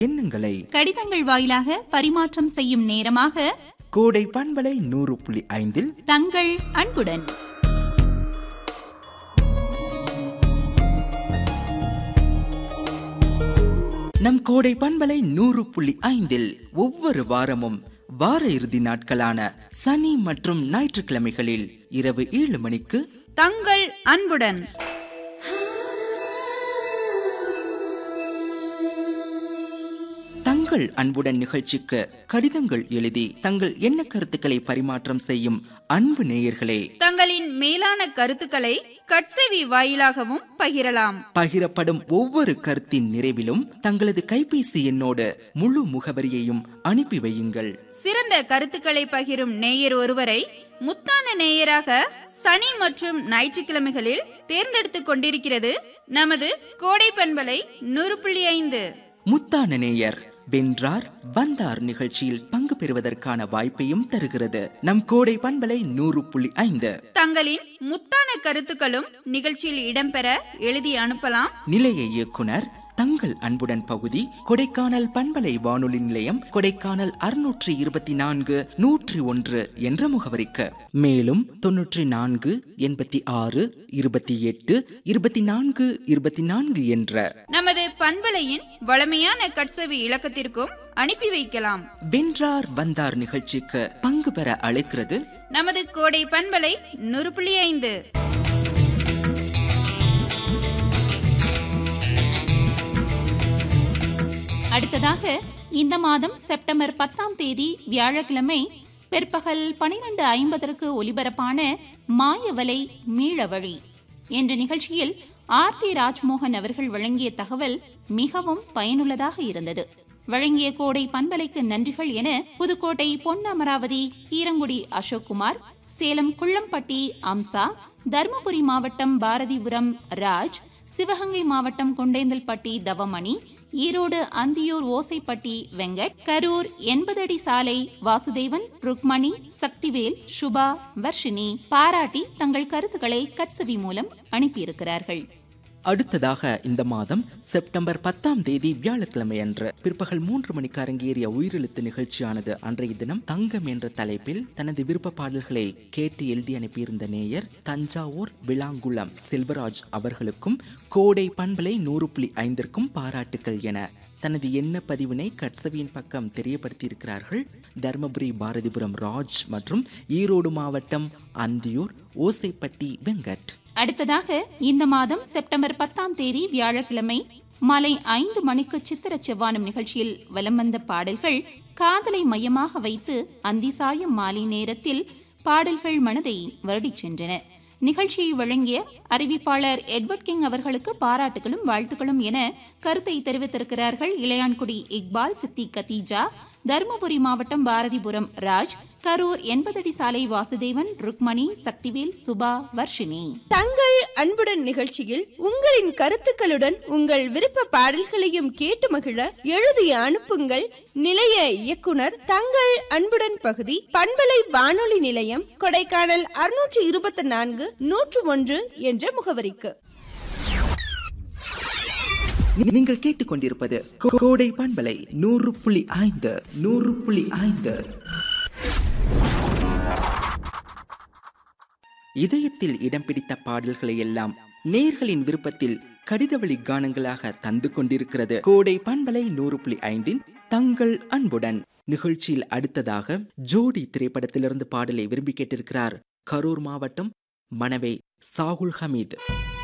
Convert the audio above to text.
எண்ணங்களை கடிதங்கள் வாயிலாக பரிமாற்றம் செய்யும் நேரமாக கோடை பண்பலை நூறு புள்ளி ஐந்தில் தங்கள் அன்புடன் நம் கோடை பண்பலை நூறு புள்ளி ஐந்தில் ஒவ்வொரு வாரமும் வார இறுதி நாட்களான சனி மற்றும் ஞாயிற்றுக்கிழமைகளில் இரவு ஏழு மணிக்கு தங்கள் அன்புடன் தங்கள் அன்புடன் நிகழ்ச்சிக்கு கடிதங்கள் எழுதி தங்கள் எண்ண கருத்துக்களை பரிமாற்றம் செய்யும் அன்பு நேயர்களே தங்களின் மேலான கருத்துக்களை கட்செவி வாயிலாகவும் பகிரலாம் பகிரப்படும் ஒவ்வொரு கருத்தின் நிறைவிலும் தங்களது கைபேசி எண்ணோடு முழு முகவரியையும் அனுப்பி வையுங்கள் சிறந்த கருத்துக்களை பகிரும் நேயர் ஒருவரை முத்தான நேயராக சனி மற்றும் ஞாயிற்றுக்கிழமைகளில் தேர்ந்தெடுத்துக் கொண்டிருக்கிறது நமது கோடை பண்பலை நூறு புள்ளி ஐந்து முத்தான நேயர் வென்றார் வந்தார் நிகழ்ச்சியில் பங்கு பெறுவதற்கான வாய்ப்பையும் தருகிறது நம் கோடை பண்பலை நூறு புள்ளி ஐந்து தங்களின் முத்தான கருத்துக்களும் நிகழ்ச்சியில் இடம்பெற எழுதி அனுப்பலாம் நிலைய இயக்குனர் தங்கள் அன்புடன் பகுதி கொடைக்கானல் பண்பலை வானொலி நிலையம் கொடைக்கானல் அறுநூற்றி இருபத்தி நான்கு நூற்றி ஒன்று என்ற முகவரிக்கு மேலும் தொன்னூற்றி நான்கு எண்பத்தி ஆறு இருபத்தி எட்டு இருபத்தி நான்கு இருபத்தி நான்கு என்ற நமது பண்பலையின் வளமையான கட்செவி இலக்கத்திற்கும் அனுப்பி வைக்கலாம் வென்றார் வந்தார் நிகழ்ச்சிக்கு பங்கு பெற அழைக்கிறது நமது கோடை பண்பலை நூறு புள்ளி ஐந்து அடுத்ததாக இந்த மாதம் செப்டம்பர் பத்தாம் தேதி வியாழக்கிழமை பிற்பகல் பனிரெண்டு ஐம்பதற்கு ஒலிபரப்பான மாயவலை மீளவழி என்ற நிகழ்ச்சியில் ஆர்த்தி ராஜ்மோகன் அவர்கள் வழங்கிய தகவல் மிகவும் பயனுள்ளதாக இருந்தது வழங்கிய கோடை பண்பலைக்கு நன்றிகள் என புதுக்கோட்டை பொன் அமராவதி கீரங்குடி அசோக்குமார் சேலம் குள்ளம்பட்டி அம்சா தருமபுரி மாவட்டம் பாரதிபுரம் ராஜ் சிவகங்கை மாவட்டம் குண்டேந்தல்பட்டி தவமணி ஈரோடு அந்தியூர் ஓசைப்பட்டி வெங்கட் கரூர் எண்பது அடி சாலை வாசுதேவன் ருக்மணி சக்திவேல் சுபா வர்ஷினி பாராட்டி தங்கள் கருத்துக்களை கட்சவி மூலம் அனுப்பியிருக்கிறார்கள் அடுத்ததாக இந்த மாதம் செப்டம்பர் பத்தாம் தேதி வியாழக்கிழமை அன்று பிற்பகல் மூன்று மணிக்கு அரங்கேறிய உயிரெழுத்து நிகழ்ச்சியானது அன்றைய தினம் தங்கம் என்ற தலைப்பில் தனது விருப்ப பாடல்களை கேட்டு எழுதி அனுப்பியிருந்த நேயர் தஞ்சாவூர் விளாங்குளம் செல்வராஜ் அவர்களுக்கும் கோடை பண்பலை நூறு புள்ளி ஐந்திற்கும் பாராட்டுக்கள் என தனது எண்ண பதிவினை கட்சவியின் பக்கம் தெரியப்படுத்தியிருக்கிறார்கள் தர்மபுரி பாரதிபுரம் ராஜ் மற்றும் ஈரோடு மாவட்டம் அந்தியூர் ஓசைப்பட்டி வெங்கட் அடுத்ததாக இந்த மாதம் செப்டம்பர் பத்தாம் தேதி வியாழக்கிழமை மாலை ஐந்து மணிக்கு சித்திர செவ்வானம் நிகழ்ச்சியில் வலம் வந்த பாடல்கள் காதலை மையமாக வைத்து அந்தி சாயும் மாலை நேரத்தில் பாடல்கள் மனதை வருடிச் சென்றன நிகழ்ச்சியை வழங்கிய அறிவிப்பாளர் எட்வர்ட் கிங் அவர்களுக்கு பாராட்டுகளும் வாழ்த்துக்களும் என கருத்தை தெரிவித்திருக்கிறார்கள் இளையான்குடி இக்பால் சித்தி கத்தீஜா தருமபுரி மாவட்டம் பாரதிபுரம் ராஜ் கரூர் எண்பதடி சாலை வாசுதேவன் ருக்மணி சக்திவேல் சுபா வர்ஷினி தங்கள் அன்புடன் நிகழ்ச்சியில் உங்களின் கருத்துக்களுடன் உங்கள் விருப்ப பாடல்களையும் கேட்டு மகிழ எழுதி அனுப்புங்கள் நிலைய இயக்குனர் தங்கள் அன்புடன் பகுதி பண்பலை வானொலி நிலையம் கொடைக்கானல் அறுநூற்று இருபத்தி நான்கு நூற்று ஒன்று என்ற முகவரிக்கு நீங்கள் கேட்டுக்கொண்டிருப்பது கோ- கோடை பண்பலை நூறு புள்ளி ஐந்து நூறு புள்ளி ஐந்து இதயத்தில் இடம் பிடித்த பாடல்களை எல்லாம் நேர்களின் விருப்பத்தில் கடிதவழி கானங்களாக தந்து கொண்டிருக்கிறது கோடை பண்பலை நூறு புள்ளி ஐந்தின் தங்கள் அன்புடன் நிகழ்ச்சியில் அடுத்ததாக ஜோடி திரைப்படத்திலிருந்து பாடலை விரும்பி கேட்டிருக்கிறார் கரூர் மாவட்டம் மணவை சாகுல் ஹமீத்